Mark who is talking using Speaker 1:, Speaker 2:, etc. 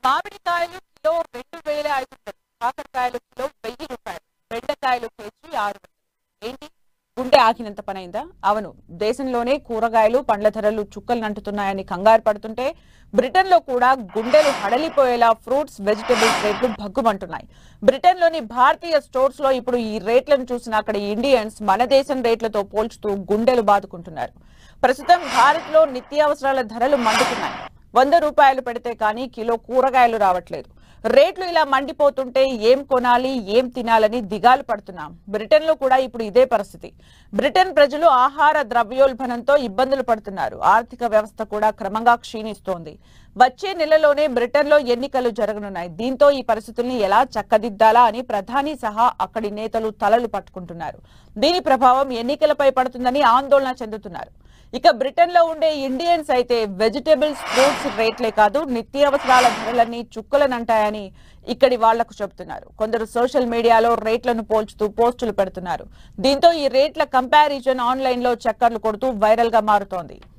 Speaker 1: మామిడికాయలు కిలో రెండు వేల ఐదు వందలు కాకరకాయలు కిలో వెయ్యి రూపాయలు బెండకాయలు కేజీ ఆరు వందలు ఏంటి గుండె ఆగినంత పనైందా అవును దేశంలోనే కూరగాయలు పండ్ల ధరలు చుక్కలు నంటుతున్నాయని కంగారు పడుతుంటే బ్రిటన్ లో కూడా గుండెలు హడలిపోయేలా ఫ్రూట్స్ వెజిటబుల్స్ రేట్లు భగ్గుమంటున్నాయి బ్రిటన్ లోని భారతీయ స్టోర్స్ లో ఇప్పుడు ఈ రేట్లను చూసిన అక్కడ ఇండియన్స్ మన దేశం రేట్లతో పోల్చుతూ గుండెలు బాదుకుంటున్నారు ప్రస్తుతం భారత్ లో నిత్యావసరాల ధరలు మండుతున్నాయి వంద రూపాయలు పెడితే కానీ కిలో కూరగాయలు రావట్లేదు రేట్లు ఇలా మండిపోతుంటే ఏం కొనాలి ఏం తినాలని దిగాలు పడుతున్నాం బ్రిటన్ లో కూడా ఇప్పుడు ఇదే పరిస్థితి బ్రిటన్ ప్రజలు ఆహార ద్రవ్యోల్బణంతో ఇబ్బందులు పడుతున్నారు ఆర్థిక వ్యవస్థ కూడా క్రమంగా క్షీణిస్తోంది వచ్చే నెలలోనే బ్రిటన్ లో ఎన్నికలు జరగనున్నాయి దీంతో ఈ పరిస్థితుల్ని ఎలా చక్కదిద్దాలా అని ప్రధాని సహా అక్కడి నేతలు తలలు పట్టుకుంటున్నారు దీని ప్రభావం ఎన్నికలపై పడుతుందని ఆందోళన చెందుతున్నారు ఇక బ్రిటన్ లో ఉండే ఇండియన్స్ అయితే వెజిటబుల్స్ ఫ్రూట్స్ రేట్లే కాదు నిత్యావసరాల ధరలన్నీ చుక్కలనంటాయని ఇక్కడి వాళ్లకు చెబుతున్నారు కొందరు సోషల్ మీడియాలో రేట్లను పోల్చుతూ పోస్టులు పెడుతున్నారు దీంతో ఈ రేట్ల కంపారిజన్ ఆన్లైన్ లో చక్కర్లు కొడుతూ వైరల్ గా మారుతోంది